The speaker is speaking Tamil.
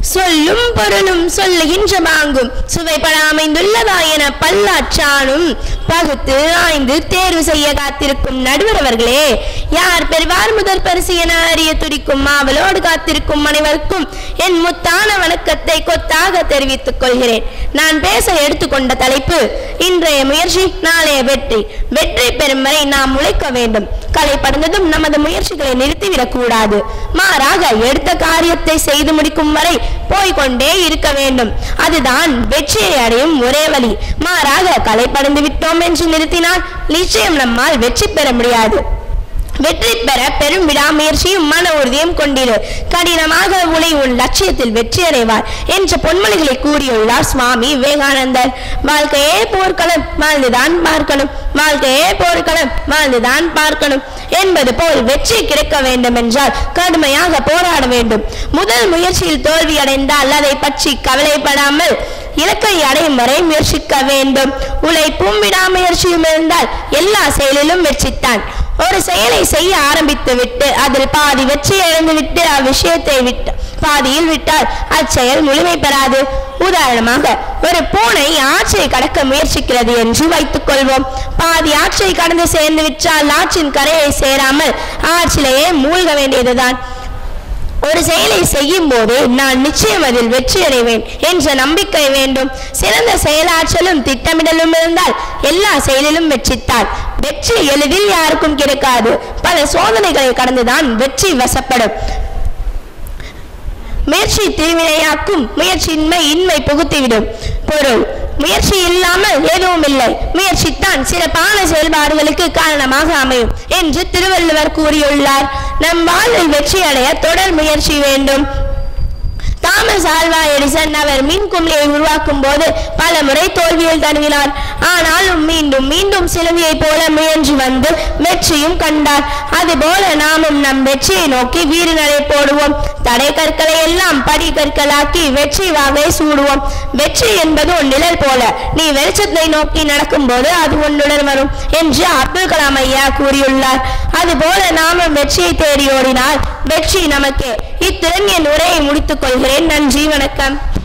சொல்லும் பொருளும் சொல்லுகின்ற பாங்கும் சுவைப்பட அமைந்துள்ளதா என பல்லாற்றானும் பகுத்து ஆய்ந்து தேர்வு செய்ய காத்திருக்கும் நடுவர் அவர்களே யார் பெறுவார் முதல் பரிசு என அறிய துடிக்கும் மாவலோடு காத்திருக்கும் அனைவருக்கும் என் முத்தான வணக்கத்தை கொத்தாக தெரிவித்துக் கொள்கிறேன் நான் பேச எடுத்துக்கொண்ட தலைப்பு இன்றைய முயற்சி நாளைய வெற்றி வெற்றி பெறும் வரை நாம் உழைக்க வேண்டும் கலை படர்ந்ததும் நமது முயற்சிகளை நிறுத்திவிடக் கூடாது மாறாக எடுத்த காரியத்தை செய்து முடிக்கும் வரை போய்கொண்டே இருக்க வேண்டும் அதுதான் வெற்றியை அடையும் ஒரே வழி மாறாக கலை படர்ந்து விட்டோம் என்று நிறுத்தினால் நிச்சயம் நம்மால் வெற்றி பெற முடியாது வெற்றி பெற பெரும் விடாமுயற்சியும் மன உறுதியும் கொண்டிரு கடினமாக உழை உன் லட்சியத்தில் வெற்றி அடைவார் என்ற பொன்மொழிகளை கூறியுள்ளார் சுவாமி விவேகானந்தர் வாழ்க்கையே போர்க்களம் வாழ்ந்துதான் பார்க்கணும் வாழ்க்கையே போர்க்களம் வாழ்ந்துதான் பார்க்கணும் என்பது போல் வெற்றி கிடைக்க வேண்டும் என்றால் கடுமையாக போராட வேண்டும் முதல் முயற்சியில் தோல்வி அடைந்தால் அதை பற்றி கவலைப்படாமல் இலக்கை அடையும் வரை முயற்சிக்க வேண்டும் உழைப்பும் விடாமுயற்சியும் இருந்தால் எல்லா செயலிலும் வெற்றித்தான் ஒரு செயலை செய்ய ஆரம்பித்து விட்டு அதில் பாதி வெற்றி இழந்து விட்டு அவ்விஷயத்தை விட்டு பாதியில் விட்டால் அச்செயல் முழுமை பெறாது உதாரணமாக ஒரு பூனை ஆற்றை கடக்க முயற்சிக்கிறது என்று வைத்துக் கொள்வோம் பாதி ஆற்றை கடந்து சேர்ந்து விட்டால் ஆற்றின் கரையை சேராமல் ஆற்றிலேயே மூழ்க வேண்டியதுதான் ஒரு செயலை செய்யும் போது நான் நிச்சயம் அதில் வெற்றி அடைவேன் என்ற நம்பிக்கை வேண்டும் சிறந்த செயலாற்றலும் திட்டமிடலும் இருந்தால் எல்லா செயலிலும் வெற்றித்தான் வெற்றி எளிதில் யாருக்கும் கிடைக்காது பல சோதனைகளை கடந்துதான் வெற்றி வசப்படும் முயற்சி தீவினையாக்கும் முயற்சியின்மை இன்மை புகுத்திவிடும் பொருள் முயற்சி இல்லாமல் எதுவும் இல்லை முயற்சித்தான் சிறப்பான செயல்பாடுகளுக்கு காரணமாக அமையும் என்று திருவள்ளுவர் கூறியுள்ளார் நம் வாழ்வில் வெற்றி அடைய தொடர் முயற்சி வேண்டும் தாமஸ் ஆல்வா எடிசன் அவர் மின் குமிழியை உருவாக்கும் போது பல முறை தோல்வியில் தழுவினார் ஆனாலும் மீண்டும் மீண்டும் சிலுவையை போல முயன்று வந்து வெற்றியும் கண்டார் அதுபோல நாமும் நம் வெற்றியை நோக்கி வீறு நடை போடுவோம் தடை கற்களை எல்லாம் படி கற்களாக்கி வெற்றி வாகை சூடுவோம் வெற்றி என்பது ஒரு நிழல் போல நீ வெளிச்சத்தை நோக்கி நடக்கும்போது அது உன்னுடன் வரும் என்று அப்துல் கலாம் ஐயா கூறியுள்ளார் அதுபோல நாமும் வெற்றியை தேடி ஓடினால் வெற்றி நமக்கு இத்துடன் என் உரையை முடித்துக் கொள்கிறேன் நன்றி வணக்கம்